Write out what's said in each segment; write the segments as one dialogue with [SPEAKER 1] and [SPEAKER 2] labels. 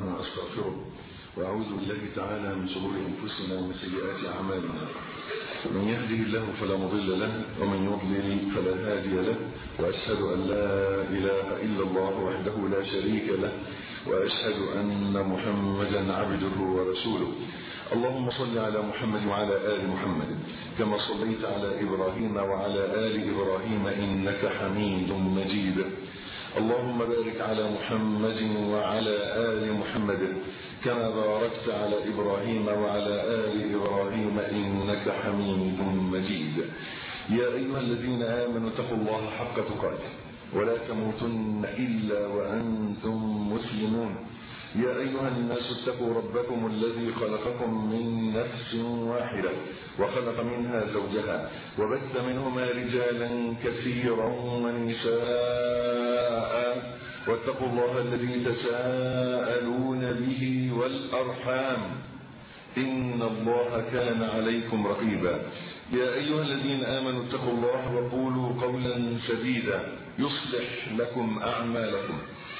[SPEAKER 1] أستغفره وأعوذ بالله تعالى من شرور أنفسنا ومن سيئات أعمالنا من يهده الله فلا مضل له ومن يضلل فلا هادي له وأشهد أن لا إله إلا الله وحده لا شريك له وأشهد أن محمدا عبده ورسوله اللهم صل على محمد وعلى آل محمد كما صليت على إبراهيم وعلى آل إبراهيم إنك حميد مجيد اللهم بارك على محمد وعلى آل محمد كما باركت على إبراهيم وعلى آل إبراهيم إنك حميد مجيد يا أيها الذين آمنوا اتقوا الله حق تقاته ولا تموتن إلا وأنتم مسلمون يا أيها الناس اتقوا ربكم الذي خلقكم من نفس واحدة وخلق منها زوجها وبث منهما رجالا كثيرا ونساء واتقوا الله الذي تساءلون به والأرحام إن الله كان عليكم رقيبا يا أيها الذين آمنوا اتقوا الله وقولوا قولا سديدا يصلح لكم أعمالكم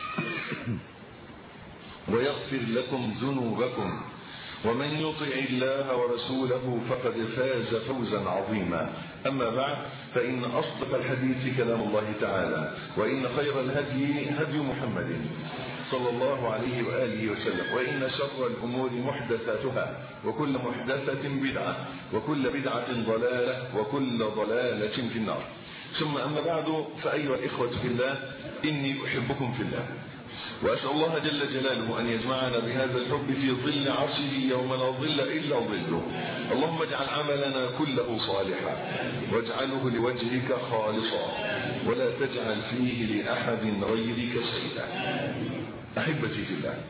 [SPEAKER 1] ويغفر لكم ذنوبكم ومن يطع الله ورسوله فقد فاز فوزا عظيما أما بعد فإن أصدق الحديث كلام الله تعالى وإن خير الهدي هدي محمد صلى الله عليه وآله وسلم وإن شر الأمور محدثاتها وكل محدثة بدعة وكل بدعة ضلالة وكل ضلالة في النار ثم أما بعد فأيها الإخوة في الله إني أحبكم في الله وأسأل الله جل جلاله أن يجمعنا بهذا الحب في ظل عرشه يوم لا ظل إلا ظله اللهم اجعل عملنا كله صالحا واجعله لوجهك خالصا ولا تجعل فيه لأحد غيرك شيئا أحبتي في الله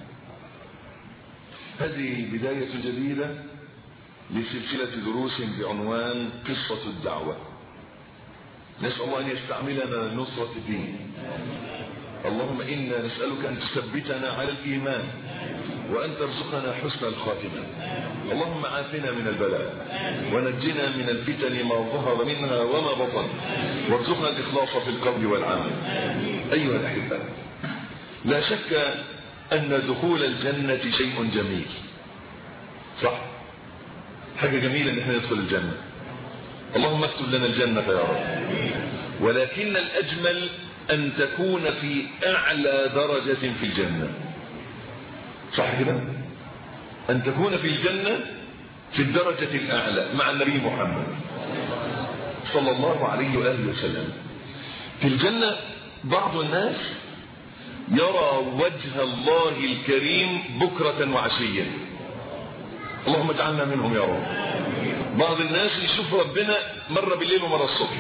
[SPEAKER 1] هذه بداية جديدة لسلسلة دروس بعنوان قصة الدعوة نسأل الله أن يستعملنا لنصرة الدين اللهم إنا نسألك أن تثبتنا على الإيمان وأن ترزقنا حسن الخاتمة اللهم عافنا من البلاء ونجنا من الفتن ما ظهر منها وما بطن وارزقنا الإخلاص في القول والعمل أيها الأحبة لا شك أن دخول الجنة شيء جميل صح حاجة جميلة أن احنا ندخل الجنة اللهم اكتب لنا الجنة يا رب ولكن الأجمل أن تكون في أعلى درجة في الجنة صح كده أن تكون في الجنة في الدرجة الأعلى مع النبي محمد صلى الله عليه وآله وسلم في الجنة بعض الناس يرى وجه الله الكريم بكرة وعشيا اللهم اجعلنا منهم يا رب بعض الناس يشوف ربنا مرة بالليل ومرة الصبح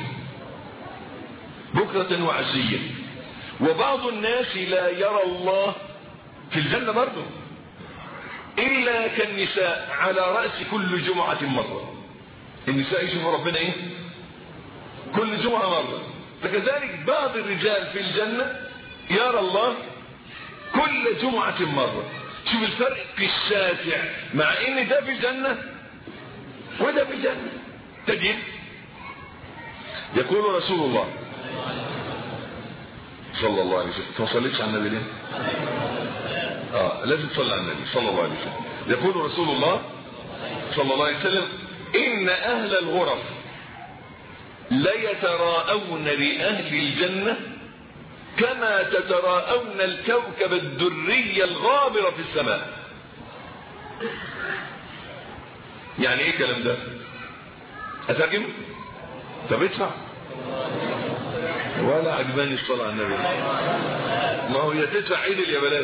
[SPEAKER 1] بكرة وعشيا وبعض الناس لا يرى الله في الجنة برضه إلا كالنساء على رأس كل جمعة مرة النساء يشوفوا ربنا إيه كل جمعة مرة فكذلك بعض الرجال في الجنة يرى الله كل جمعة مرة شوف الفرق الشاسع مع ان ده في الجنة وده في الجنة تجد يقول رسول الله صلى الله عليه وسلم تصليتش على النبي ليه اه لازم تصلي على النبي صلى الله عليه وسلم يقول رسول الله صلى الله عليه وسلم ان اهل الغرف ليتراءون لأهل الجنة كما تتراءون الكوكب الدري الغابر في السماء يعني ايه الكلام ده اترجم طب ادفع ولا عجباني الصلاة على النبي ما هو يا تدفع عيد يا بلاش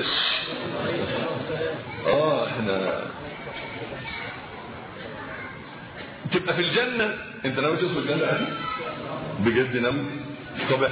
[SPEAKER 1] اه احنا تبقى في الجنة انت ناوي تدخل الجنة يعني بجد ناوي طب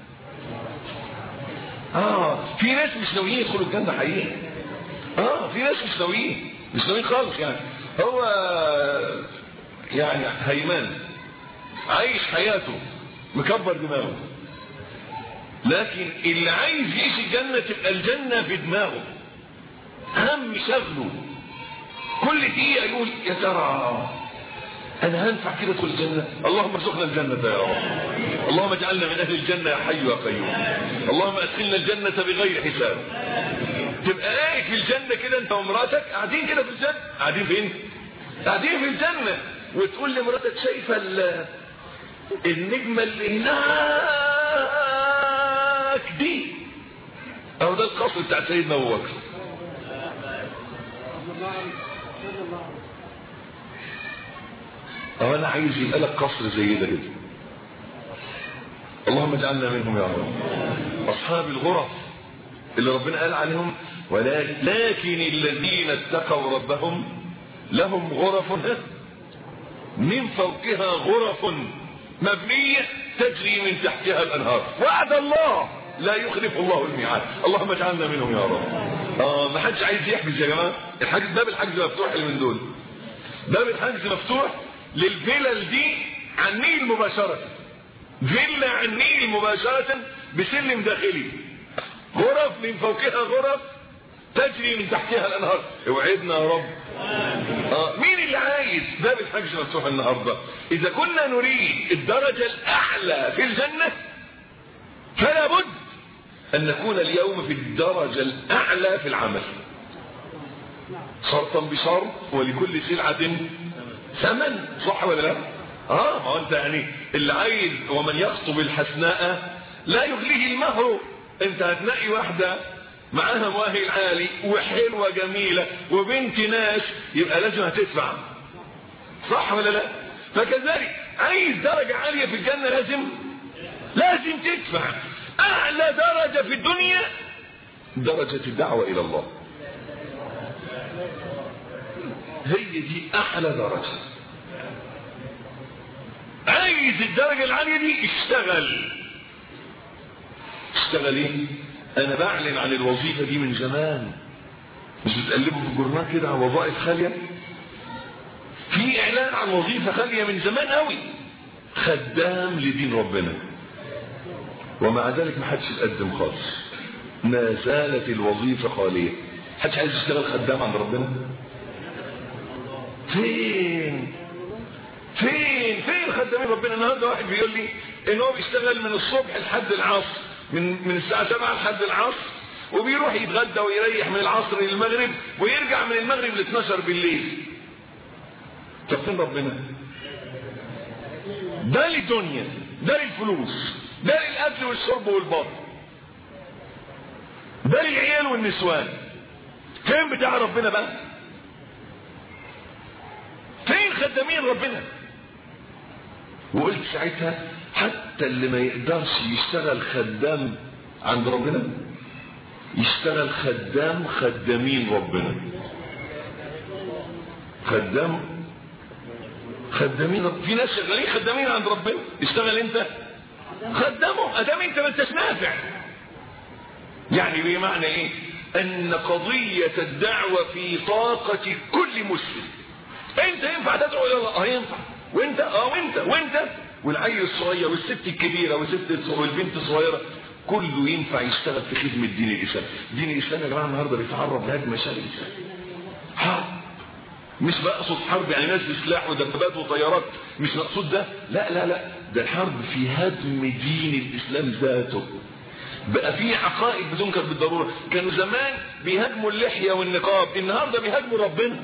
[SPEAKER 1] اه في ناس مش ناويين يدخلوا الجنة حقيقي اه في ناس مش ناويين مش ناويين خالص يعني هو يعني هيمان عايش حياته مكبر دماغه لكن اللي عايز يعيش الجنة تبقى الجنة في دماغه هم شغله كل دقيقة يقول يا ترى انا هنفع كده ادخل الجنة اللهم ارزقنا الجنة يا رب اللهم اجعلنا من اهل الجنة يا حي يا قيوم اللهم ادخلنا الجنة بغير حساب تبقى قاعد في الجنة كده انت ومراتك قاعدين كده في الجنة قاعدين فين قاعدين في الجنة وتقول لمراتك شايفة النجمة اللي هناك دي اهو ده القصر بتاع سيدنا ابو بكر اهو انا عايز يبقى لك قصر زي ده كده اللهم اجعلنا منهم يا رب اصحاب الغرف اللي ربنا قال عليهم ولكن لكن الذين اتقوا ربهم لهم غرف من فوقها غرف مبنية تجري من تحتها الانهار وعد الله لا يخلف الله الميعاد اللهم اجعلنا منهم يا رب اه ما حدش عايز يحجز يا جماعه الحجز باب الحجز مفتوح من دول باب الحجز مفتوح للفلل دي عن النيل مباشره فيلا عن النيل مباشره بسلم داخلي غرف من فوقها غرف تجري من تحتها الانهار اوعدنا يا رب آه. مين اللي عايز باب الحجز مفتوح النهارده اذا كنا نريد الدرجه الاعلى في الجنه فلا بد ان نكون اليوم في الدرجه الاعلى في العمل شرطا بشرط ولكل سلعه ثمن صح ولا لا اه ما هو انت يعني اللي عايز ومن يخطب الحسناء لا يغليه المهر انت هتلاقي واحده معاها مؤهل عالي وحلوة جميلة وبنت ناس يبقى لازم هتدفع صح ولا لا فكذلك عايز درجة عالية في الجنة لازم لازم تدفع اعلى درجة في الدنيا درجة الدعوة الى الله هي دي احلى درجة عايز الدرجة العالية دي اشتغل اشتغل ايه انا بعلن عن الوظيفة دي من زمان مش بتقلبوا في الجورنال كده على وظائف خالية في اعلان عن وظيفة خالية من زمان قوي خدام لدين ربنا ومع ذلك ما حدش يتقدم خالص ما زالت الوظيفة خالية حدش عايز يشتغل خدام عند ربنا فين فين فين خدامين ربنا النهارده واحد بيقول لي ان هو بيشتغل من الصبح لحد العصر من من الساعه 7 لحد العصر وبيروح يتغدى ويريح من العصر للمغرب ويرجع من المغرب ل 12 بالليل طب فين ربنا ده للدنيا ده للفلوس ده للاكل والشرب والبطن ده للعيال والنسوان فين بتاع ربنا بقى فين خدامين ربنا وقلت ساعتها حتى اللي ما يقدرش يشتغل خدام عند ربنا يشتغل خدام خدامين ربنا خدام خدامين رب... في ناس شغالين خدامين عند ربنا اشتغل انت خدامه ادام انت ما انتش نافع يعني بمعنى ايه ان قضية الدعوة في طاقة كل مسلم انت ينفع تدعو الى الله اه ينفع وانت اه وانت وانت والعيل الصغير والست الكبيرة والست والبنت الصغيرة كله ينفع يشتغل في خدمة دين الإسلام دين الإسلام يا جماعة النهاردة بيتعرض لهجمة شرسة حرب مش بقصد حرب يعني ناس بسلاح ودبابات وطيارات مش مقصود ده لا لا لا ده الحرب في هدم دين الإسلام ذاته بقى في عقائد بتنكر بالضرورة كانوا زمان بيهاجموا اللحية والنقاب النهاردة بيهاجموا ربنا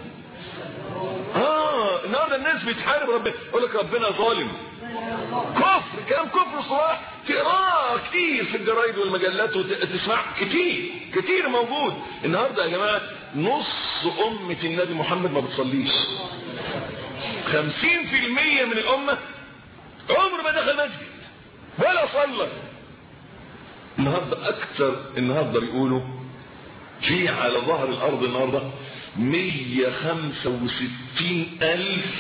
[SPEAKER 1] اه النهارده الناس بتحارب ربنا يقول لك ربنا ظالم كفر كلام كفر صراح تقراه كتير في الجرايد والمجلات وتسمع كتير كتير موجود النهارده يا جماعه نص امه النبي محمد ما بتصليش 50% من الامه عمر ما دخل مسجد ولا صلى النهارده اكثر النهارده بيقولوا في على ظهر الارض النهارده 165 ألف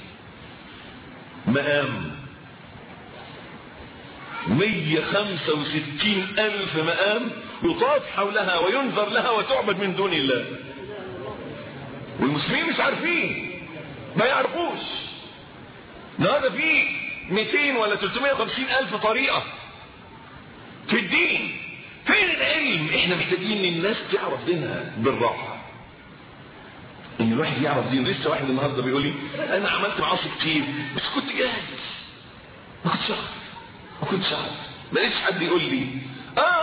[SPEAKER 1] مقام 165 ألف مقام يطاف حولها وينذر لها وتعبد من دون الله والمسلمين مش عارفين ما يعرفوش النهارده في 200 ولا 350 ألف طريقة في الدين فين العلم احنا محتاجين ان الناس تعرف دينها بالراحه ان الواحد يعرف دين لسه واحد النهارده بيقول لي انا عملت معاصي كتير بس كنت جاهز ما كنتش اعرف ما كنتش اعرف ما لقيتش حد يقول لي اه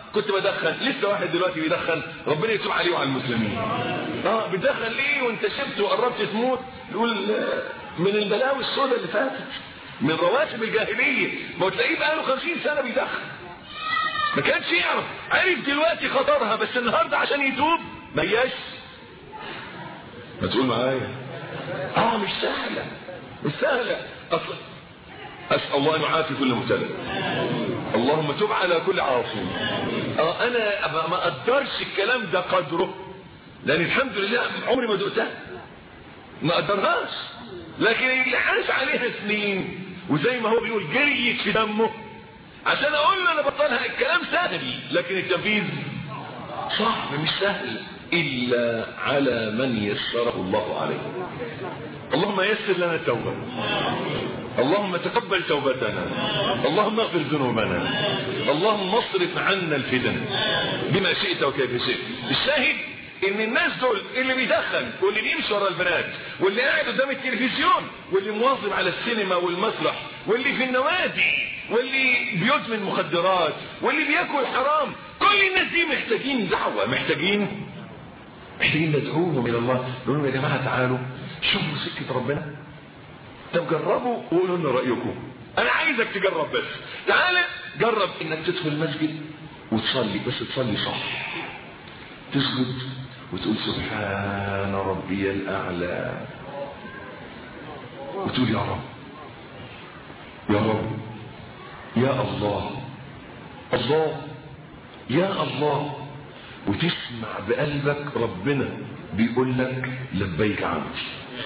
[SPEAKER 1] كنت بدخن لسه واحد دلوقتي بيدخن ربنا يتوب عليه وعلى المسلمين اه بتدخن ليه وانت شبت وقربت تموت يقول من البلاوي السوداء اللي فاتت من رواتب الجاهليه ما هو تلاقيه بقاله 50 سنه بيدخن ما كانش يعرف عرف دلوقتي خطرها بس النهارده عشان يتوب ما هياش ما تقول معايا اه مش سهله مش سهله اصلا اسال الله ان يعافي كل مبتلى اللهم تب على كل عاصي اه انا ما اقدرش الكلام ده قدره لان الحمد لله عمري ما دقتها ما قدرهاش لكن اللي عاش عليها سنين وزي ما هو بيقول جريت في دمه عشان اقول له انا بطلها الكلام سهل لكن التنفيذ صعب مش سهل الا على من يسره الله عليه اللهم يسر لنا التوبه اللهم تقبل توبتنا اللهم اغفر ذنوبنا اللهم اصرف عنا الفتن بما شئت وكيف شئت الشاهد ان الناس دول اللي بيدخن واللي بيمشي ورا البنات واللي قاعد قدام التلفزيون واللي مواظب على السينما والمسرح واللي في النوادي واللي بيدمن مخدرات واللي بياكل حرام كل الناس دي محتاجين دعوه محتاجين محتاجين ندعوهم الى الله نقول لهم يا جماعه تعالوا شوفوا سكه ربنا طب جربوا وقولوا لنا رايكم انا عايزك تجرب بس تعالى جرب انك تدخل المسجد وتصلي بس تصلي صح تسجد وتقول سبحان ربي الاعلى وتقول يا رب يا رب يا الله الله يا الله وتسمع بقلبك ربنا بيقول لك لبيك عبدي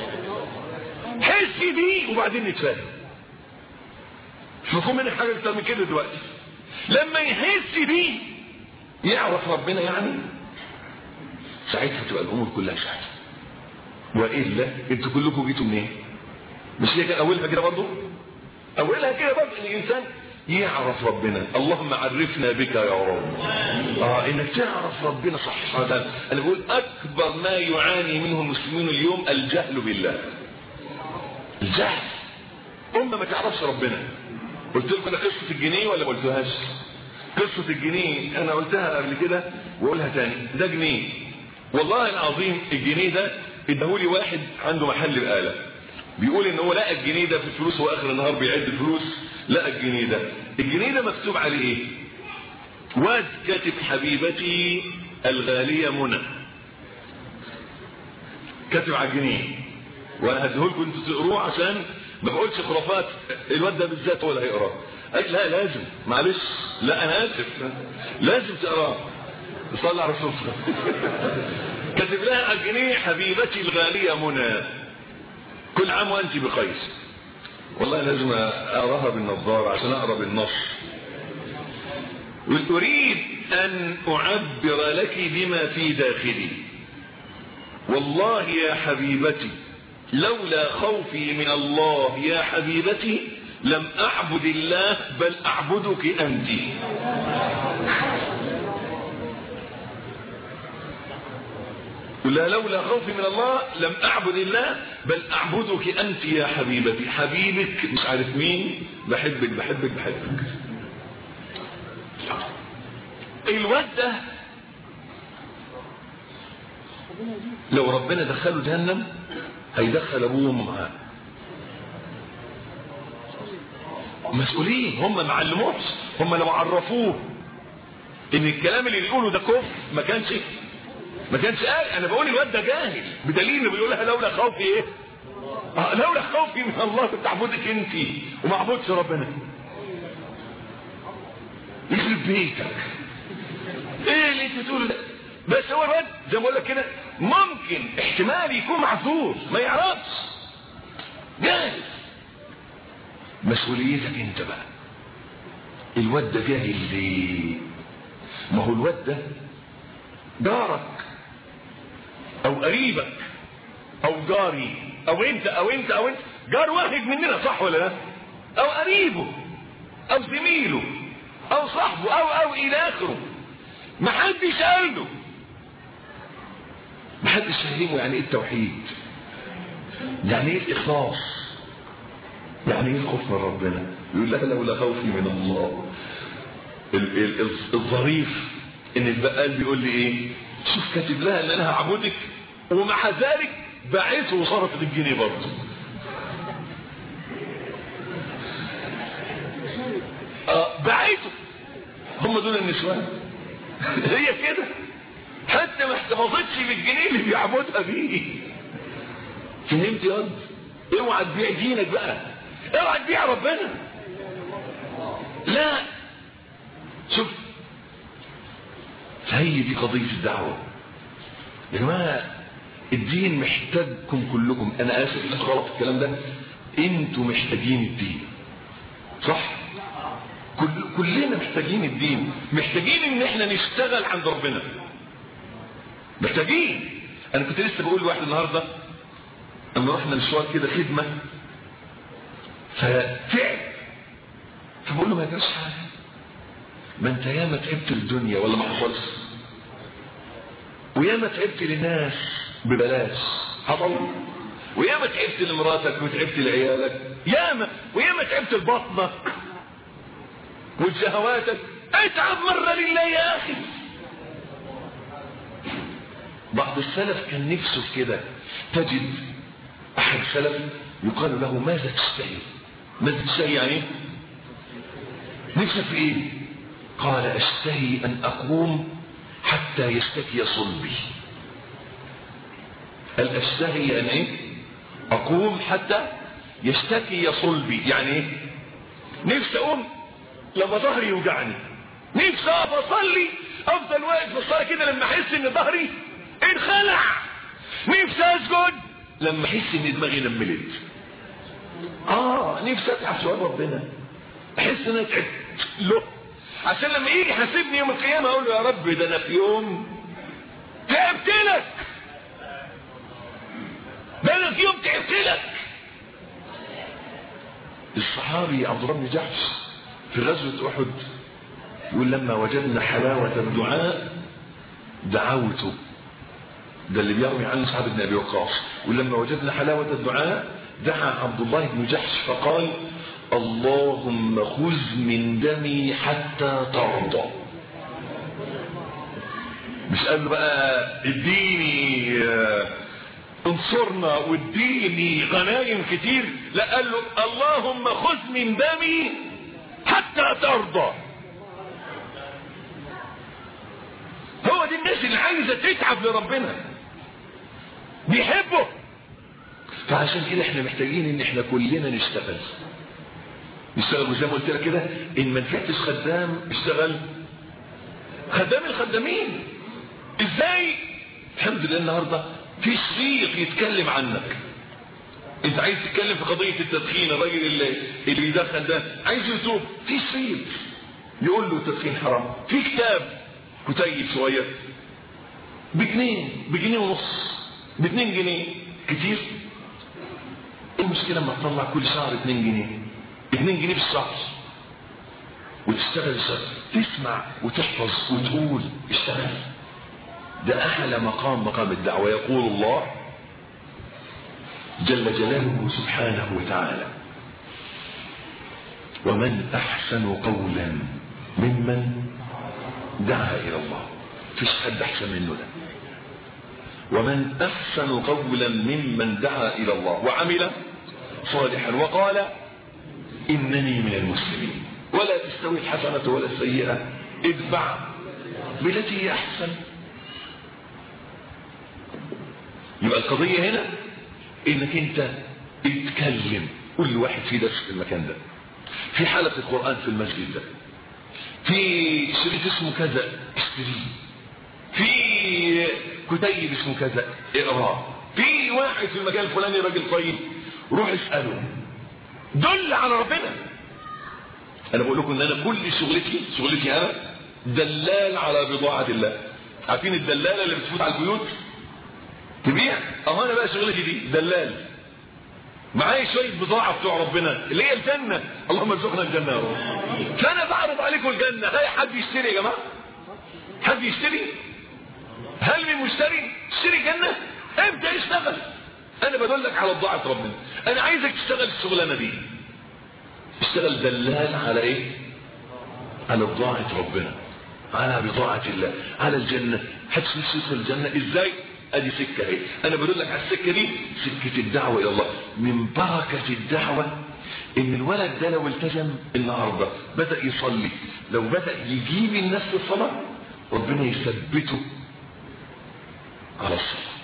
[SPEAKER 1] حس دي وبعدين نتفاهم مش مفهوم منك حاجه اكتر من كده دلوقتي لما يحس دي يعرف ربنا يعني ساعتها تبقى الامور كلها سهله والا انتوا كلكم جيتوا منين مش هي كان اولها كده برضه اولها كده برضه ان الانسان يعرف ربنا اللهم عرفنا بك يا رب اه انك تعرف ربنا صح هذا انا بقول اكبر ما يعاني منه المسلمين اليوم الجهل بالله الجهل امه ما تعرفش ربنا قلت لكم انا قصه الجنيه ولا ما قلتوهاش قصه الجنيه انا قلتها قبل كده واقولها تاني ده جنيه والله العظيم الجنيه ده اداهولي واحد عنده محل بقاله بيقول ان هو لقى الجنيه ده في الفلوس واخر النهار بيعد الفلوس لقى الجنيه ده الجنيه ده مكتوب عليه ايه واد كاتب حبيبتي الغاليه منى كاتب على الجنيه وانا هديهولكم انتوا تقروه عشان ما بقولش خرافات الواد ده بالذات هو اللي هيقراه قال لا لازم معلش لا انا اسف لازم تقراه صلى على رسول الله كاتب لها على الجنيه حبيبتي الغاليه منى كل عام وانت بخير والله لازم اقراها بالنظاره عشان اقرا بالنص اريد ان اعبر لك بما في داخلي والله يا حبيبتي لولا خوفي من الله يا حبيبتي لم اعبد الله بل اعبدك انت ولا لولا خوفي من الله لم اعبد الله بل اعبدك انت يا حبيبتي حبيبك مش عارف مين بحبك بحبك بحبك الواد ده لو ربنا دخله جهنم هيدخل ابوه وامه معاه مسؤولين هم ما علموش هم لو عرفوه ان الكلام اللي بيقوله ده كفر ما كانش ما كانش قال انا بقول الواد ده جاهل بدليل انه بيقول لها لولا خوفي ايه آه لولا خوفي من الله كنت اعبدك انت وما اعبدش ربنا يخرب بيتك ايه اللي انت تقوله ده بس هو الواد زي ما بقول لك كده ممكن احتمال يكون معذور ما يعرفش جاهل مسؤوليتك انت بقى الواد ده جاهل ليه ما هو الواد ده جارك او قريبك او جاري او انت او انت او انت جار واحد مننا صح ولا لا او قريبه او زميله او صاحبه او او الى اخره ما حدش قال له ما حدش فهمه يعني ايه التوحيد يعني ايه الاخلاص يعني ايه الخوف من ربنا يقول لك لولا خوفي من الله ال- ال- ال- الظريف ان البقال بيقول لي ايه شوف كاتب لها ان انا هعبدك ومع ذلك بعته وصرفت الجنيه برضه اه بعته هم دول النسوان هي كده حتى ما احتفظتش بالجنيه اللي بيعبدها بيه فهمت يا اوعى تبيع دينك بقى اوعى تبيع ربنا لا شوف فهي دي قضية الدعوة يا جماعة الدين محتاجكم كلكم انا اسف غلط الكلام ده انتوا محتاجين الدين صح كل كلنا محتاجين الدين محتاجين ان احنا نشتغل عند ربنا محتاجين انا كنت لسه بقول لواحد النهارده اما رحنا مشوار كده خدمه فتعب فبقول له ما يجراش حاجه ما انت ياما تعبت الدنيا ولا ما حصلش وياما تعبت للناس ببلاش حصل وياما تعبت لمراتك وتعبت لعيالك ياما وياما تعبت لبطنك وشهواتك اتعب مرة لله يا اخي بعض السلف كان نفسه في كده تجد احد السلف يقال له ماذا تشتهي ماذا تشتهي يعني نفسك في ايه قال اشتهي ان اقوم حتى يشتكي صلبي قال اشتهي ان ايه اقوم حتى يشتكي صلبي يعني ايه نفسي اقوم لما ظهري يوجعني نفسي اقف اصلي افضل واقف في الصلاه كده لما احس ان ظهري انخلع نفسي اسجد لما احس ان دماغي نملت اه نفسي اتعب سؤال ربنا احس ان انا تعبت له عشان لما يجي يحاسبني يوم القيامه اقول له يا رب ده انا في يوم تعبت لك ده انا في يوم تعبت لك الصحابي عبد الله بن جحش في غزوة أحد يقول لما وجدنا حلاوة الدعاء دعوت ده اللي بيروي عنه صحابة بن أبي وقاص ولما وجدنا حلاوة الدعاء دعا عبد الله بن جحش فقال اللهم خذ من دمي حتى ترضى مش قال له بقى اديني انصرنا واديني غنايم كتير لا قال له اللهم خذ من دمي حتى ترضى هو دي الناس اللي عايزه تتعب لربنا بيحبه فعشان كده احنا محتاجين ان احنا كلنا نشتغل نشتغل وزي ما قلت لك كده ان ما نفعتش خدام اشتغل خدام الخدامين ازاي الحمد لله النهارده في شريط يتكلم عنك انت عايز تتكلم في قضية التدخين الراجل اللي, اللي بيدخن ده عايز يتوب في شريط يقول له التدخين حرام في كتاب كتيب صغير بجنيه بجنيه ونص باتنين جنيه كتير ايه المشكلة لما تطلع كل شهر اتنين جنيه اتنين جنيه في الشهر وتشتغل الشهر تسمع وتحفظ وتقول اشتغل ده اعلى مقام مقام الدعوة يقول الله جل جلاله سبحانه وتعالى ومن احسن قولا ممن دعا الى الله فيش حد احسن منه ده ومن احسن قولا ممن دعا الى الله وعمل صالحا وقال انني من المسلمين ولا تستوي الحسنة ولا السيئة ادفع بالتي هي احسن يبقى القضية هنا انك انت اتكلم كل واحد في درس في المكان ده في حلقة قرآن في المسجد ده في شريط اسمه كذا اشتريه في كتيب اسمه كذا اقراه في واحد في المكان الفلاني راجل طيب روح اسأله دل على ربنا انا بقول لكم ان انا كل شغلتي شغلتي انا دلال على بضاعة الله عارفين الدلالة اللي بتفوت على البيوت تبيع اهو انا بقى شغلتي دي دلال معايا شوية بضاعة بتوع ربنا اللي هي الجنة اللهم ارزقنا الجنة يا رب فانا بعرض عليكم الجنة هاي حد يشتري يا جماعة حد يشتري هل من مشتري اشتري جنة ابدأ اشتغل انا بدلك على بضاعة ربنا انا عايزك تشتغل الشغلانة دي اشتغل دلال على ايه على بضاعة ربنا على بضاعة الله على الجنة حدش نفسه يدخل الجنة ازاي ادي سكة اهي انا بقول لك على السكة دي سكة الدعوة الى الله من بركة الدعوة ان الولد ده لو التزم النهاردة بدأ يصلي لو بدأ يجيب الناس في الصلاة ربنا يثبته على الصلاة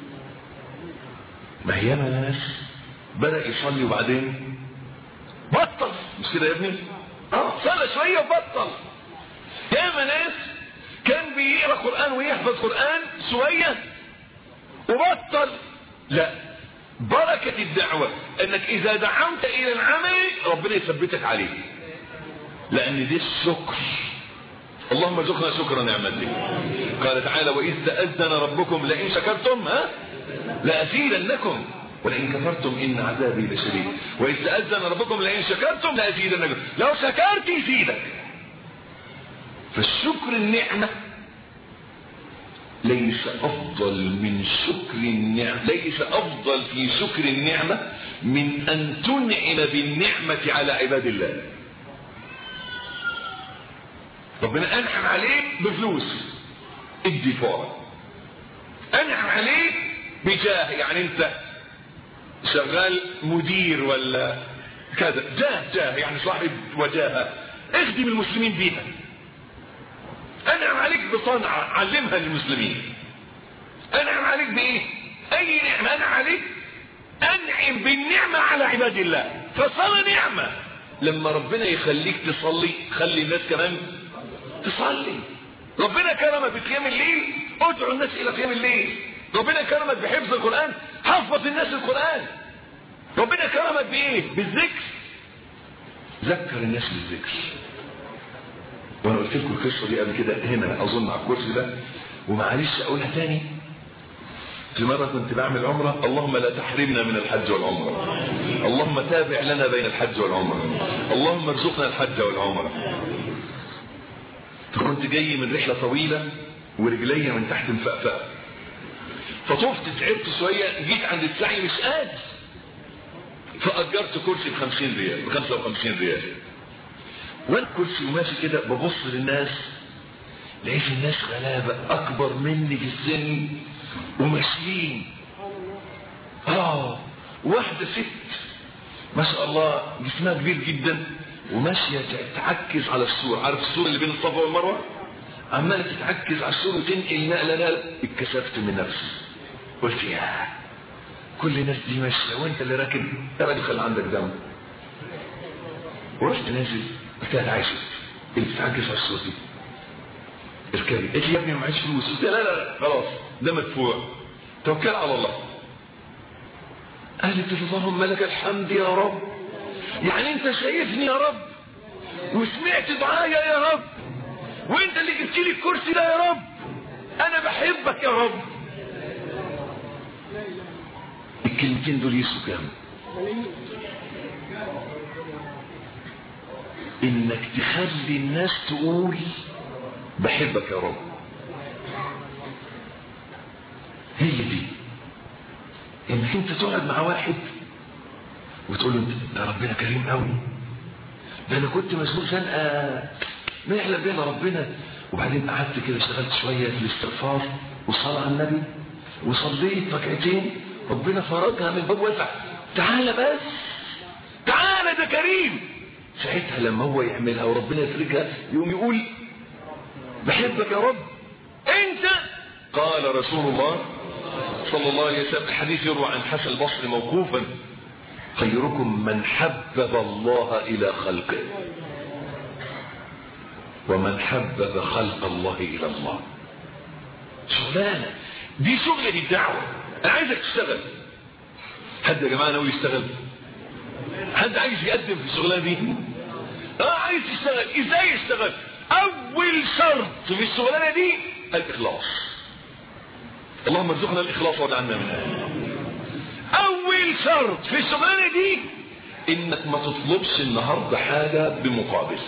[SPEAKER 1] ما هي ناس بدأ يصلي وبعدين بطل مش كده يا ابني اه صلى شوية وبطل ياما ناس كان بيقرا قرآن ويحفظ قرآن شوية وبطل لا بركة الدعوة انك اذا دعوت الى العمل ربنا يثبتك عليه لان دي الشكر اللهم ارزقنا شكر نعمتك قال تعالى واذ تأذن ربكم لئن شكرتم ها لأزيدنكم ولئن كفرتم ان عذابي لشديد واذ تأذن ربكم لئن شكرتم لأزيدنكم لو شكرت يزيدك فالشكر النعمة ليس افضل من شكر النعمة ليس افضل في شكر النعمة من ان تنعم بالنعمة على عباد الله ربنا انعم عليك بفلوس ادي فورا انعم عليك بجاه يعني انت شغال مدير ولا كذا جاه جاه يعني صاحب وجاهه اخدم المسلمين بيها انعم عليك بصنعة علمها للمسلمين انعم عليك بايه اي نعمة انعم عليك انعم بالنعمة على عباد الله فصلاة نعمة لما ربنا يخليك تصلي خلي الناس كمان تصلي ربنا كرمك بقيام الليل ادعو الناس الى قيام الليل ربنا كرمك بحفظ القرآن حفظ الناس القرآن ربنا كرمك بايه بالذكر ذكر الناس بالذكر وانا قلت لكم القصه دي قبل كده هنا اظن على الكرسي ده ومعلش اقولها تاني في مرة كنت بعمل عمرة اللهم لا تحرمنا من الحج والعمرة اللهم تابع لنا بين الحج والعمرة اللهم ارزقنا الحج والعمرة فكنت جاي من رحلة طويلة ورجلي من تحت مفقفقة فطفت تعبت شوية جيت عند السعي مش قادر فأجرت كرسي بخمسين ريال بخمسة وخمسين ريال وانا كرسي وماشي كده ببص للناس لقيت الناس غلابة اكبر مني في السن وماشيين اه واحدة ست ما شاء الله جسمها كبير جدا وماشية تعكز على السور عارف السور اللي بين الصفا والمروة عمالة تتعكز على السور وتنقل نقلة نقلة اتكسفت من نفسي قلت يا كل الناس دي ماشية وانت اللي راكب يا راجل خلي عندك دم ورحت نازل قلت لها عايشة اللي بتتعجز على الصوت دي اركبي قالت لي يا ابني ما معيش فلوس قلت لها لا لا خلاص ده مدفوع توكل على الله قالت اللهم لك الحمد يا رب يعني انت شايفني يا رب وسمعت دعايا يا رب وانت اللي جبت لي الكرسي ده يا رب انا بحبك يا رب الكلمتين دول يسوا كام انك تخلي الناس تقول بحبك يا رب هي دي انك انت تقعد مع واحد وتقول له ده ربنا كريم قوي ده انا كنت مشغول زنقه ما يحلم بينا ربنا وبعدين قعدت كده اشتغلت شويه في الاستغفار والصلاه على النبي وصليت ركعتين ربنا فرجها من باب واسع تعالى بس تعالى ده كريم ساعتها لما هو يعملها وربنا يفرجها يقوم يقول بحبك يا رب انت قال رسول الله صلى الله عليه وسلم الحديث يروى عن حسن البصري موقوفا خيركم من حبب الله الى خلقه ومن حبب خلق الله الى الله شغلانه دي شغله الدعوه انا عايزك تشتغل حد يا جماعه ناوي يشتغل حد عايز يقدم في الشغلانه دي اه عايز يشتغل ازاي يشتغل اول شرط في الشغلانه دي الاخلاص اللهم ارزقنا الاخلاص واجعلنا منها اول شرط في الشغلانه دي انك ما تطلبش النهارده حاجه بمقابل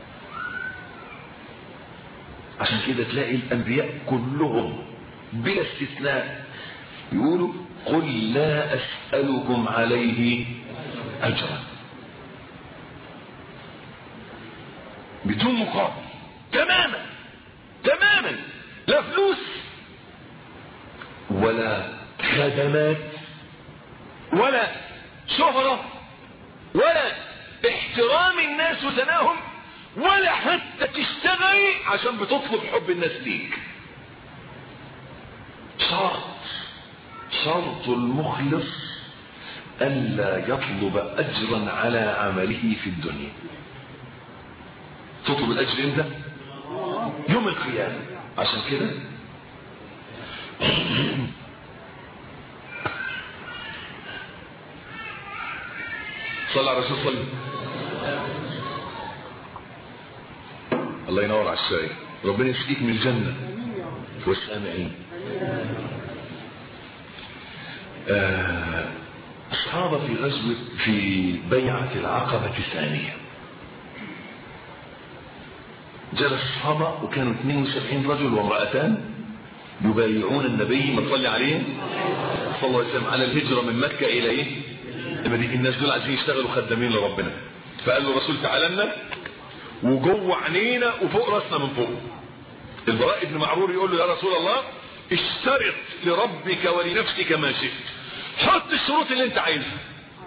[SPEAKER 1] عشان كده تلاقي الانبياء كلهم بلا استثناء يقولوا قل لا اسالكم عليه اجرا بدون مقابل تماما تماما لا فلوس ولا خدمات ولا شهرة ولا احترام الناس وثناهم ولا حتى تشتغل عشان بتطلب حب الناس ليك شرط شرط المخلص ألا يطلب أجرا على عمله في الدنيا تطلب الأجر امتى يوم القيامة عشان كده صلى على الرسول صلى الله ينور على الشاي ربنا يسقيك من الجنة والسامعين الصحابة في غزوة في بيعة العقبة الثانية جلس الصحابة وكانوا 72 رجل وامرأتان يبايعون النبي ما تصلي عليه صلى الله عليه وسلم على الهجرة من مكة إلى إيه؟ المدينة الناس دول عايزين يشتغلوا خدامين لربنا فقال له الرسول تعالى لنا وجوه عينينا وفوق راسنا من فوق البراء بن معرور يقول له يا رسول الله اشترط لربك ولنفسك ما شئت حط الشروط اللي انت عايزها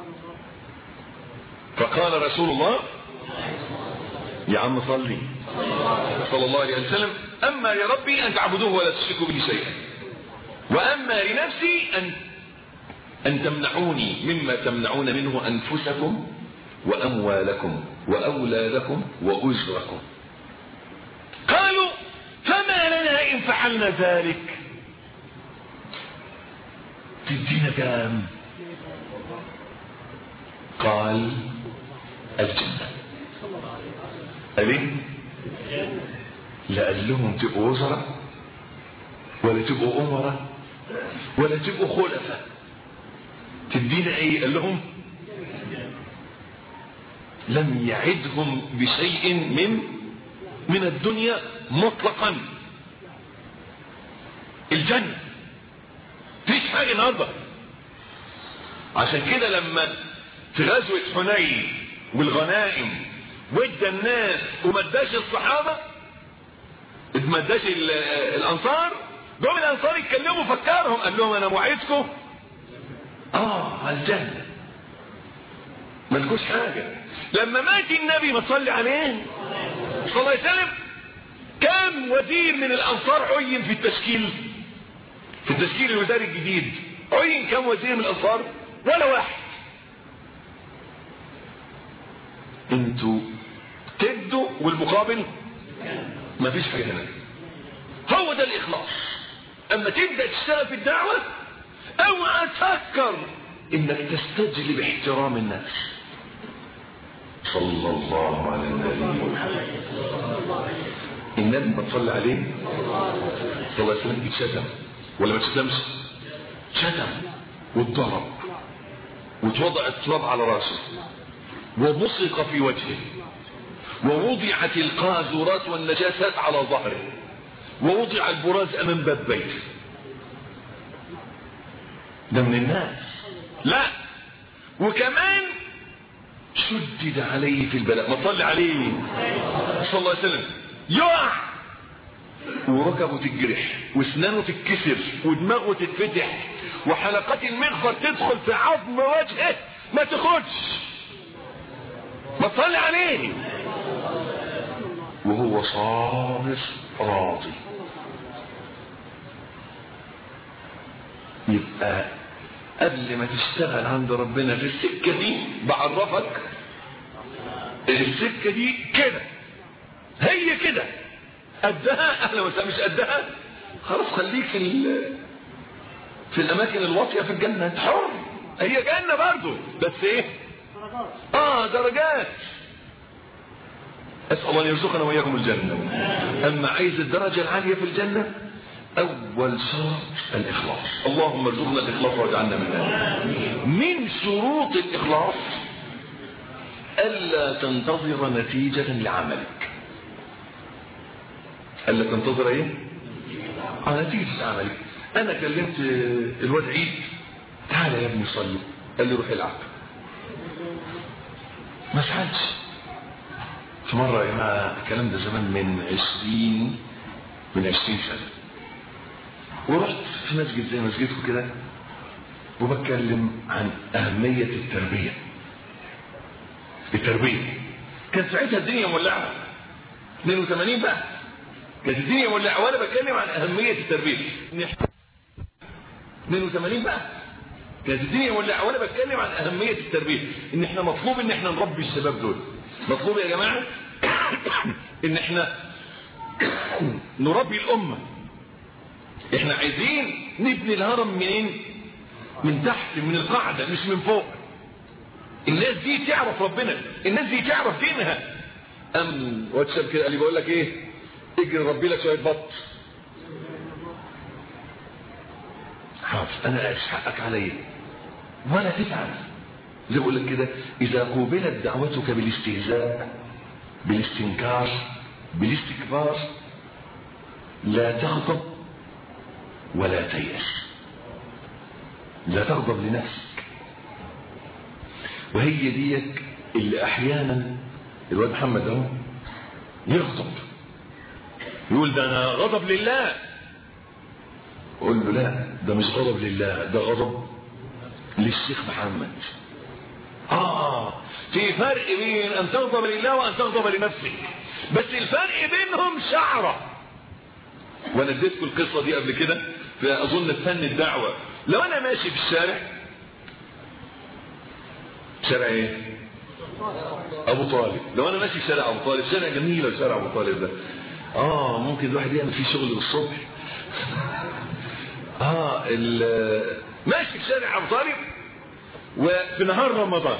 [SPEAKER 1] فقال رسول الله يا عم صلي صلى الله عليه وسلم اما لربي ان تعبدوه ولا تشركوا به شيئا واما لنفسي ان ان تمنعوني مما تمنعون منه انفسكم واموالكم واولادكم واجركم قالوا فما لنا ان فعلنا ذلك تدينا كام قال الجنة قال ايه لا قال لهم تبقوا وزراء ولا تبقوا أمراء ولا تبقوا خلفاء تدينا ايه قال لهم لم يعدهم بشيء من من الدنيا مطلقا الجنة فيش حاجة النهاردة عشان كده لما في غزوة حنين والغنائم وادى الناس وما اداش الصحابة ما اداش الانصار جم الانصار يتكلموا فكرهم قال لهم انا موعدكم اه على الجنة ملكوش حاجة لما مات النبي ما تصلي عليه صلى الله عليه وسلم كم وزير من الانصار عين في التشكيل في التشكيل الوزاري الجديد عين كم وزير من الانصار ولا واحد انتوا تدوا والمقابل ما فيش حاجه هنا هو ده الاخلاص اما تبدا تشتغل في الدعوه اوعى تفكر انك تستجلب احترام الناس صلى الله على النبي محمد النبي ما تصلي عليه صلى الله عليه وسلم اتشتم ولا ما تشتمش شتم واتضرب واتوضع التراب على راسه وبصق في وجهه ووضعت القاذورات والنجاسات على ظهره ووضع البراز امام باب بيته ده من الناس لا وكمان شدد عليه في البلاء ما تصلي عليه صلى الله عليه وسلم يقع وركبه تتجرح واسنانه تتكسر ودماغه تتفتح وحلقات المغفر تدخل في عظم وجهه ما تخدش ما تصلي عليه وهو صابر راضي يبقى قبل ما تشتغل عند ربنا في السكة دي بعرفك السكة دي كده هي كده قدها اهلا وسهلا مش قدها خلاص خليك في ال... في الاماكن الواطيه في الجنه انت حر هي جنه برضه بس ايه اه درجات اسال الله ان يرزقنا واياكم الجنه اما عايز الدرجه العاليه في الجنه اول شرط الاخلاص اللهم ارزقنا الاخلاص واجعلنا منها من شروط الاخلاص الا تنتظر نتيجه لعملك الا تنتظر ايه اه نتيجه عملك انا كلمت الواد عيد تعالى يا ابني صلي قال لي روح العب ما سالش في مرة يا جماعة الكلام ده زمان من عشرين من عشرين سنة ورحت في مسجد زي مسجدكم كده وبتكلم عن أهمية التربية التربية كانت ساعتها الدنيا مولعة 82 بقى كانت الدنيا مولعة وأنا بتكلم عن أهمية التربية 82 بقى كانت الدنيا مولعة وأنا بتكلم عن أهمية التربية إن إحنا مطلوب إن إحنا نربي الشباب دول مطلوب يا جماعة إن إحنا نربي الأمة إحنا عايزين نبني الهرم منين؟ من تحت من القاعدة مش من فوق الناس دي تعرف ربنا الناس دي تعرف دينها ام واتساب كده قال لي بقول لك ايه اجري ربي لك شويه بط حاضر انا اسف حقك عليا ولا تفعل زي بقول لك كده اذا قوبلت دعوتك بالاستهزاء بالاستنكار بالاستكبار لا تغضب ولا تيأس لا تغضب لنفسك وهي ديك اللي احيانا الواد محمد اهو يغضب يقول ده انا غضب لله قول له لا ده مش غضب لله ده غضب للشيخ محمد اه في فرق بين ان تغضب لله وان تغضب لنفسك بس الفرق بينهم شعره وانا اديتكم القصه دي قبل كده فاظن فن الدعوه لو انا ماشي في الشارع شارع ايه ابو طالب لو انا ماشي في شارع ابو طالب شارع جميل شارع ابو طالب ده اه ممكن الواحد يعمل فيه شغل الصبح اه ماشي في شارع ابو طالب وفي نهار رمضان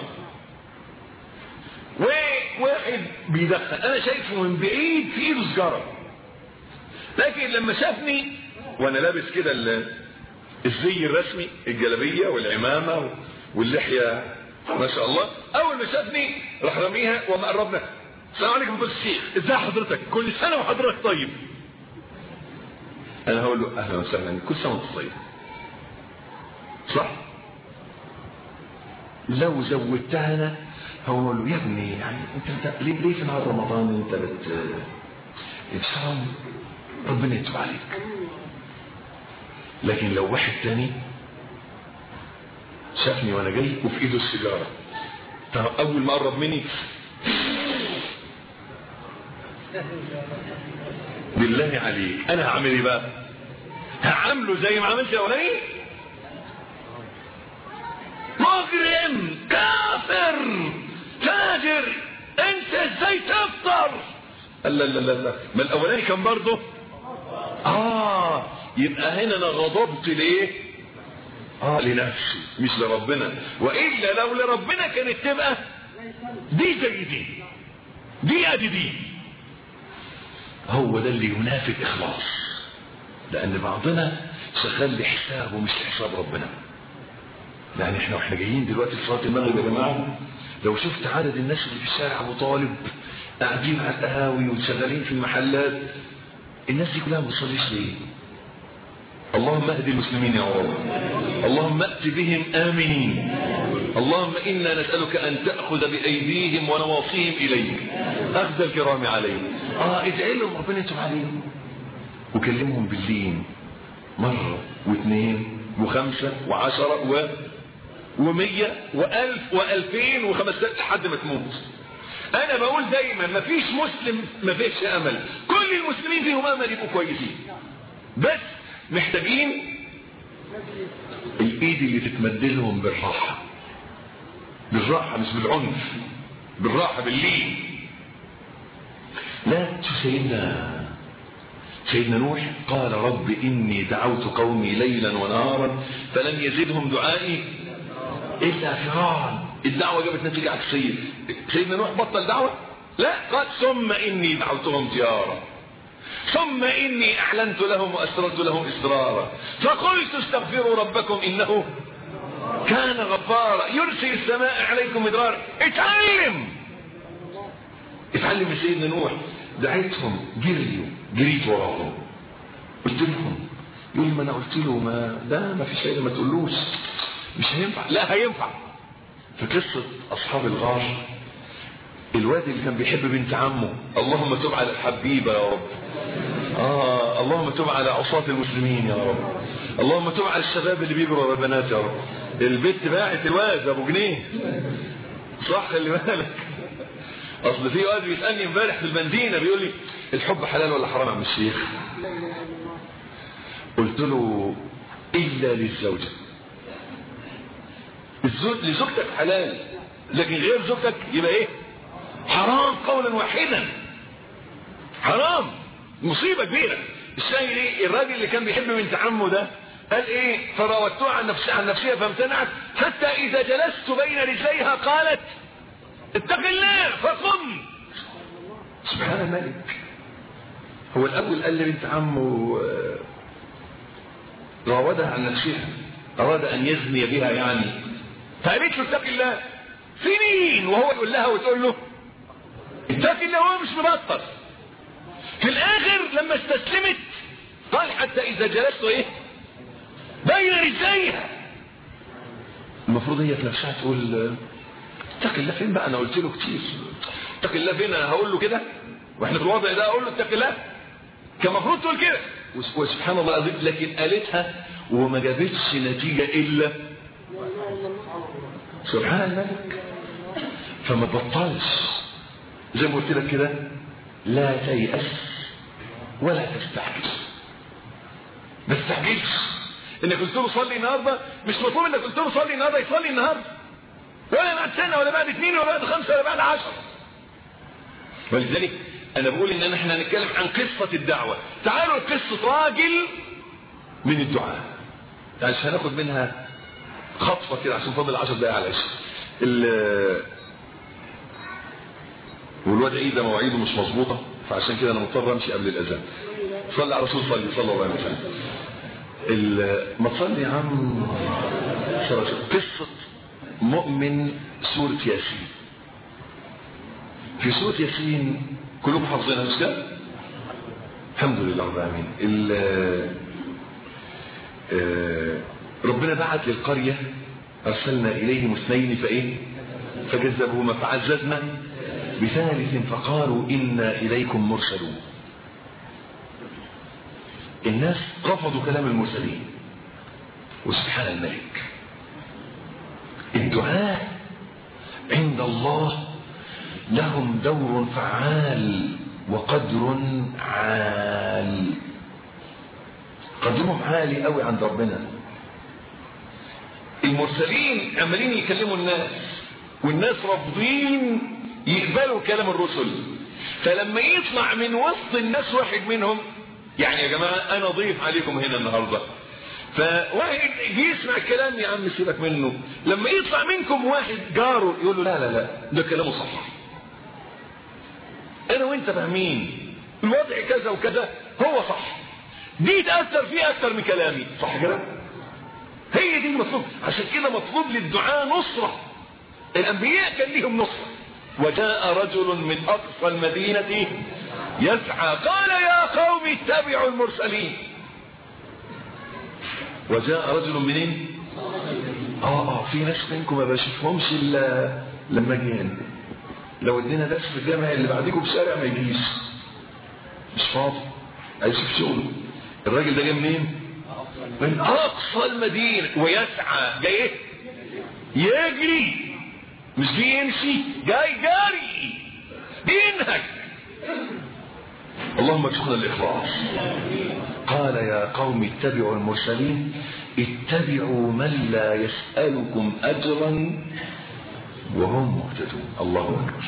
[SPEAKER 1] وواحد بيدخن انا شايفه من بعيد في ايده سجاره لكن لما شافني وانا لابس كده الزي الرسمي الجلابيه والعمامه واللحيه ما شاء الله اول ما شافني راح رميها وما قربنا السلام عليكم فضل الشيخ ازي حضرتك كل سنه وحضرتك طيب انا هقول له اهلا وسهلا كل سنه وانت طيب صح لو زودتها انا هقول له يا ابني يعني انت, انت ليه, ليه في نهار رمضان انت بت بتصوم ربنا يتوب عليك لكن لو واحد تاني شافني وانا جاي وفي ايده السيجاره طب اول ما قرب مني بالله عليك انا هعمل ايه بقى هعمله زي ما عملت الاولاني مجرم كافر فاجر انت ازاي تفطر لا لا لا لا ما الاولاني كان برضه اه يبقى هنا انا غضبت ليه اه لنفسي مش لربنا والا لو لربنا كانت تبقى دي زي دي دي ادي دي هو ده اللي ينافي الاخلاص لان بعضنا شغال لحسابه مش لحساب ربنا يعني احنا واحنا جايين دلوقتي في صلاه المغرب يا جماعه لو شفت عدد الناس اللي في الشارع ابو طالب قاعدين على القهاوي وشغالين في المحلات الناس دي كلها ما بتصليش ليه اللهم اهد المسلمين يا رب اللهم ات بهم امنين اللهم انا نسالك ان تاخذ بايديهم ونواصيهم اليك اخذ الكرام عليك اه ادعي لهم ربنا يتوب عليهم وكلمهم باللين مره واثنين وخمسه وعشره و ومية وألف وألفين وخمسة لحد ما تموت أنا بقول دايما ما فيش مسلم ما فيش أمل كل المسلمين فيهم أمل يبقوا كويسين بس محتاجين الإيد اللي تتمد لهم بالراحة بالراحة مش بالعنف بالراحة باللين لا سيدنا سيدنا نوح قال رب إني دعوت قومي ليلا ونهارا فلم يزدهم دعائي إلا فرارا الدعوة جابت نتيجة عكسية سيدنا نوح بطل دعوة لا قال ثم إني دعوتهم جهارا ثم إني أعلنت لهم وأسررت لهم إسرارا فقلت استغفروا ربكم إنه كان غفارا يرسل السماء عليكم مدرارا اتعلم اتعلم من سيدنا نوح دعيتهم جريوا جريت وراهم قلت لهم يقول ما انا قلت له ما لا ما فيش فايده ما تقولوش مش هينفع لا هينفع في قصه اصحاب الغار الواد اللي كان بيحب بنت عمه اللهم تب على الحبيبه يا رب آه اللهم تب على عصاة المسلمين يا رب اللهم تب على الشباب اللي بيجروا ورا البنات يا رب البت باعت الواد ابو جنيه صح خلي بالك اصل في واد بيسالني امبارح في المدينه بيقول لي الحب حلال ولا حرام يا عم الشيخ قلت له الا للزوجه الزوج لزوجتك حلال لكن غير زوجتك يبقى ايه حرام قولا واحدا حرام مصيبه كبيره الشاهد ايه الراجل اللي كان بيحب بنت عمه ده قال ايه فراودتها عن نفسها عن نفسها فامتنعت حتى اذا جلست بين رجليها قالت اتق الله فقم سبحان الملك هو الاول قال لبنت عمه راودها عن نفسها اراد ان يزني بها يعني فقالت له اتق الله سنين وهو يقول لها وتقول له اتق الله وهو مش مبطل في الاخر لما استسلمت قال حتى اذا جلست ايه بين رجليها المفروض هي في نفسها تقول اتق الله فين بقى انا قلت له كتير اتق الله فين انا هقول له كده واحنا في الوضع ده اقول له اتق الله كان المفروض تقول كده وسبحان الله العظيم لكن قالتها وما جابتش نتيجه الا سبحان الملك فما تبطلش زي ما قلت لك كده لا تيأس ولا تستعجل ما تستعجلش انك قلت له صلي النهارده مش مطلوب انك قلت له صلي النهارده يصلي النهارده ولا بعد سنه ولا بعد اثنين ولا بعد خمسه ولا بعد عشر ولذلك انا بقول ان احنا هنتكلم عن قصه الدعوه تعالوا قصه راجل من الدعاء عشان هناخد منها خطفه كده عشان فاضل 10 دقايق على العشاء والواد عيد ده مواعيده مش مظبوطه فعشان كده انا مضطر امشي قبل الاذان صلي على رسول صلي صلى الله عليه وسلم ما تصلي يا عم قصه مؤمن سوره ياسين في سوره ياسين كلكم حافظينها مش كده الحمد لله رب العالمين ربنا بعت للقريه ارسلنا اليهم اثنين فايه فكذبهما فعززنا بثالث فقالوا إنا إليكم مرسلون الناس رفضوا كلام المرسلين وسبحان الملك الدعاء عند الله لهم دور فعال وقدر عال قدرهم عالي قوي عند ربنا المرسلين عمالين يكلموا الناس والناس رافضين يقبلوا كلام الرسل فلما يطلع من وسط الناس واحد منهم يعني يا جماعة انا ضيف عليكم هنا النهاردة فواحد بيسمع الكلام يا عم سيبك منه لما يطلع منكم واحد جاره يقول له لا لا لا ده كلامه صح انا وانت فاهمين الوضع كذا وكذا هو صح دي تأثر فيه اكتر من كلامي صح كده هي دي المطلوب عشان كده مطلوب للدعاء نصرة الانبياء كان ليهم نصرة وجاء رجل من اقصى المدينة يسعى قال يا قوم اتبعوا المرسلين وجاء رجل منين اه اه في ناس منكم ما بشوفهمش الا لما اجي هنا لو ادينا درس في الجامع اللي بعديكم في شارع ما يجيش مش فاضي عايز يشوف شغله الراجل ده جاي منين من اقصى المدينه ويسعى جاي ايه يجري مش جاي يمشي جاي جاري بينهج اللهم ارزقنا الاخلاص قال يا قوم اتبعوا المرسلين اتبعوا من لا يسألكم اجرا وهم مهتدون الله اكبر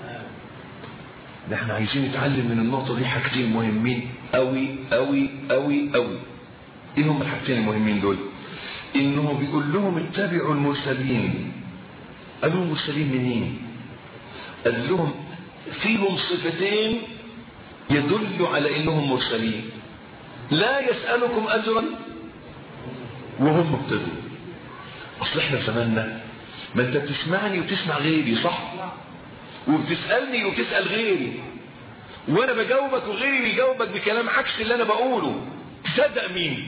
[SPEAKER 1] ده احنا عايزين نتعلم من النقطة دي حاجتين مهمين قوي قوي قوي قوي ايه هم الحاجتين المهمين دول انه بيقول لهم اتبعوا المرسلين قالوا المرسلين منين قال لهم فيهم صفتين يدل على انهم مرسلين لا يسألكم اجرا وهم مهتدون اصل احنا زماننا ما انت بتسمعني وتسمع غيري صح وبتسألني وتسأل غيري وانا بجاوبك وغيري بيجاوبك بكلام عكس اللي انا بقوله تصدق مين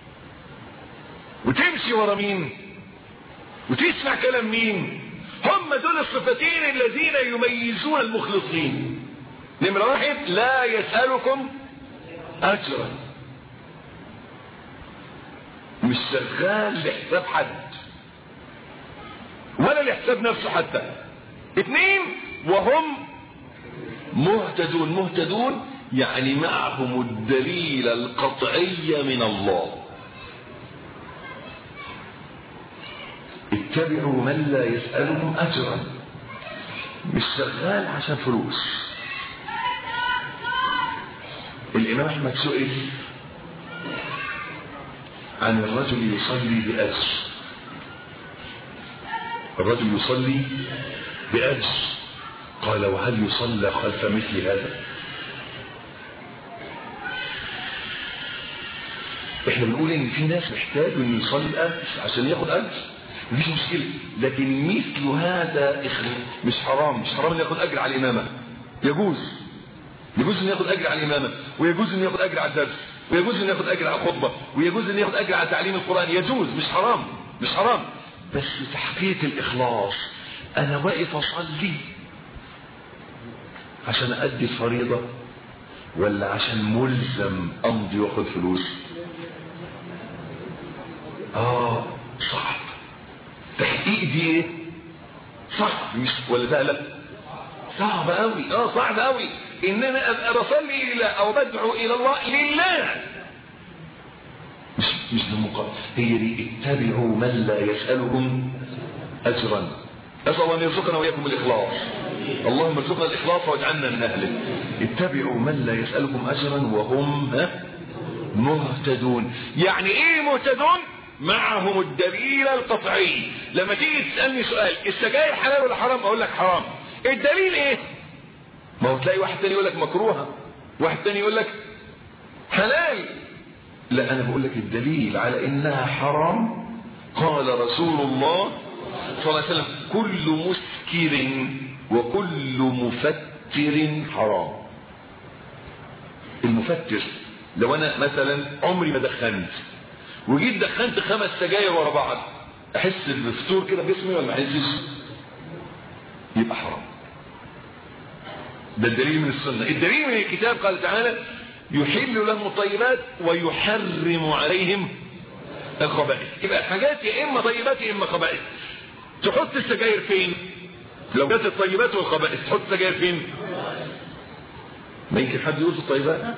[SPEAKER 1] وتمشي ورا مين وتسمع كلام مين هم دول الصفتين الذين يميزون المخلصين نمرة واحد لا يسألكم اجرا مش شغال لحساب حد ولا لحساب نفسه حتى اثنين وهم مهتدون مهتدون يعني معهم الدليل القطعي من الله اتبعوا من لا يسألهم أجرا مش شغال عشان فلوس الإمام أحمد سئل عن الرجل يصلي بأجر الرجل يصلي بأجر قال وهل يصلى خلف مثل هذا احنا بنقول ان في ناس محتاج انه يصلي عشان ياخد اجر مفيش مشكله لكن مثل هذا مش حرام مش حرام انه ياخد اجر على الامامه يجوز يجوز انه ياخد اجر على الامامه ويجوز انه ياخد اجر على الدرس ويجوز انه ياخد اجر على الخطبه ويجوز انه ياخد اجر على تعليم القران يجوز مش حرام مش حرام بس تحقيق الاخلاص انا واقف اصلي عشان ادي الفريضه ولا عشان ملزم امضي واخد فلوس اه صعب تحقيق دي ايه صعب مش ولا ده لا صعب قوي اه صعب قوي ان انا ابقى بصلي الى او بدعو الى الله لله مش مش للمقابل هي دي اتبعوا من لا يسالهم اجرا اسال الله ان يرزقنا واياكم الاخلاص اللهم ارزقنا الاخلاص واجعلنا من اهله اتبعوا من لا يسالكم اجرا وهم ها مهتدون يعني ايه مهتدون معهم الدليل القطعي لما تيجي تسالني سؤال السجاير حلال ولا حرام اقول لك حرام الدليل ايه ما هو تلاقي واحد تاني يقول لك مكروهه واحد تاني يقول لك حلال لا انا بقول لك الدليل على انها حرام قال رسول الله صلى الله عليه وسلم كل مسكر وكل مفتر حرام المفتر لو انا مثلا عمري ما دخنت وجيت دخنت خمس سجاير ورا بعض احس بالفتور كده بجسمي ولا ما احسش يبقى حرام ده الدليل من السنه الدليل من الكتاب قال تعالى يحل لهم الطيبات ويحرم عليهم الخبائث يبقى الحاجات يا اما طيبات يا اما خبائث تحط السجاير فين لو جت الطيبات والخبائث تحط السجاير فين ما يمكن حد يقول في الطيبات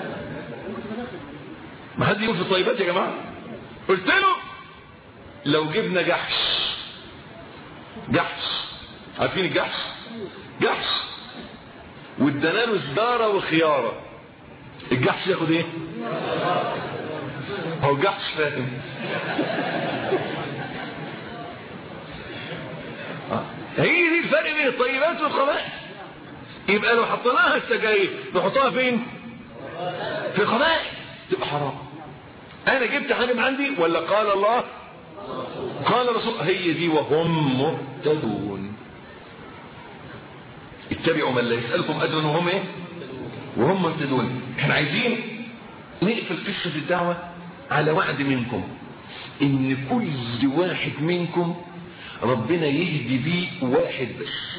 [SPEAKER 1] ما حد يقول في الطيبات يا جماعه قلت له لو جبنا جحش جحش عارفين الجحش جحش وادانا له سداره وخياره الجحش ياخد ايه هو جحش فاهم هي دي الفرق بين الطيبات والخبائث يبقى لو حطيناها السجاير نحطها فين في الخبائث تبقى حرام انا جبت حاجه من عندي ولا قال الله قال رسول هي دي وهم مهتدون اتبعوا من لا يسألكم أجرا وهم ايه وهم مهتدون احنا عايزين نقفل قصة الدعوة على وعد منكم ان كل واحد منكم ربنا يهدي بيه واحد بس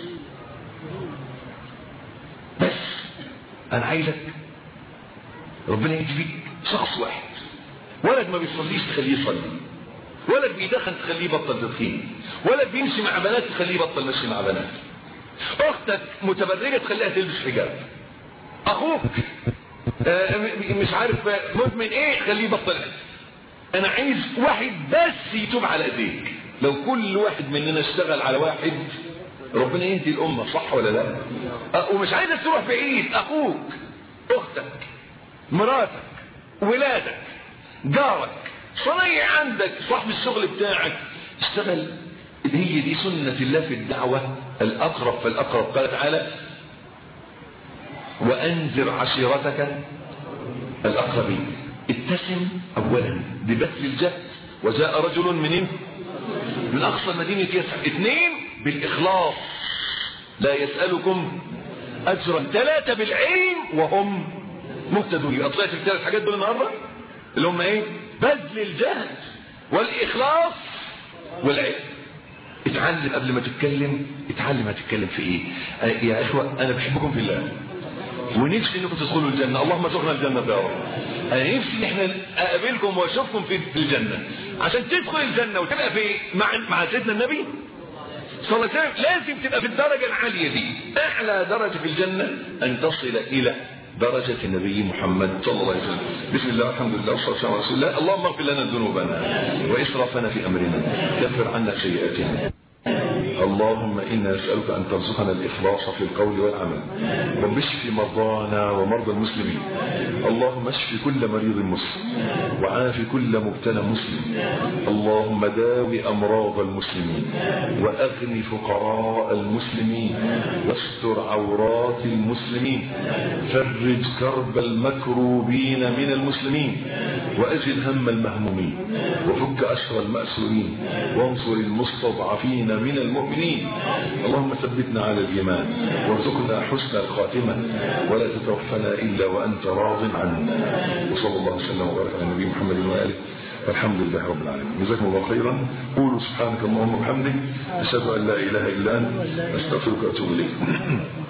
[SPEAKER 1] بس انا عايزك ربنا يهدي بيك شخص واحد ولد ما بيصليش تخليه يصلي ولد بيدخن تخليه يبطل تدخين ولد بيمشي مع بنات تخليه يبطل مشي مع بنات اختك متبرجه تخليها تلبس حجاب اخوك آه مش عارف مدمن ايه خليه يبطل انا عايز واحد بس يتوب على ايديك لو كل واحد مننا اشتغل على واحد ربنا يهدي الامه صح ولا لا أه ومش عايزك تروح بعيد اخوك اختك مراتك ولادك جارك صنيع عندك صاحب الشغل بتاعك اشتغل هي دي سنة الله في الدعوة الأقرب فالأقرب قال تعالى وأنذر عشيرتك الأقربين اتسم أولا ببذل الجهد وجاء رجل من من أقصى مدينة يسعى اثنين بالإخلاص لا يسألكم أجرا ثلاثة بالعلم وهم مهتدون يبقى طلعت الثلاث حاجات دول النهارده اللي هم ايه بذل الجهد والإخلاص والعلم اتعلم قبل ما تتكلم اتعلم هتتكلم في ايه يا اخوة انا بحبكم في الله ونفسي انكم تدخلوا الجنه اللهم ارزقنا الجنه يا رب انا نفسي ان احنا اقابلكم واشوفكم في الجنه عشان تدخل الجنه وتبقى في مع مع سيدنا النبي صلى الله عليه وسلم لازم تبقى في الدرجه العاليه دي اعلى درجه في الجنه ان تصل الى درجة النبي محمد صلى الله عليه وسلم بسم الله الحمد لله والصلاة والسلام على رسول الله اللهم اغفر لنا ذنوبنا وإسرافنا في أمرنا كفر عنا سيئاتنا اللهم إنا نسألك أن ترزقنا الإخلاص في القول والعمل رب اشف مرضانا ومرضى المسلمين اللهم اشف كل مريض مسلم وعاف كل مبتلى مسلم اللهم داوي أمراض المسلمين وأغن فقراء المسلمين واستر عورات المسلمين فرج كرب المكروبين من المسلمين وأزل هم المهمومين وفك أسر المأسورين وانصر المستضعفين من المؤمنين اللهم ثبتنا على الإيمان وارزقنا حسن الخاتمة ولا تتوفنا إلا وأنت راض عنا وصلى الله وسلم وبارك على النبي محمد وآله والحمد لله رب العالمين جزاكم الله خيرا قولوا سبحانك اللهم وبحمدك أشهد أن لا إله إلا أنت أستغفرك وأتوب إليك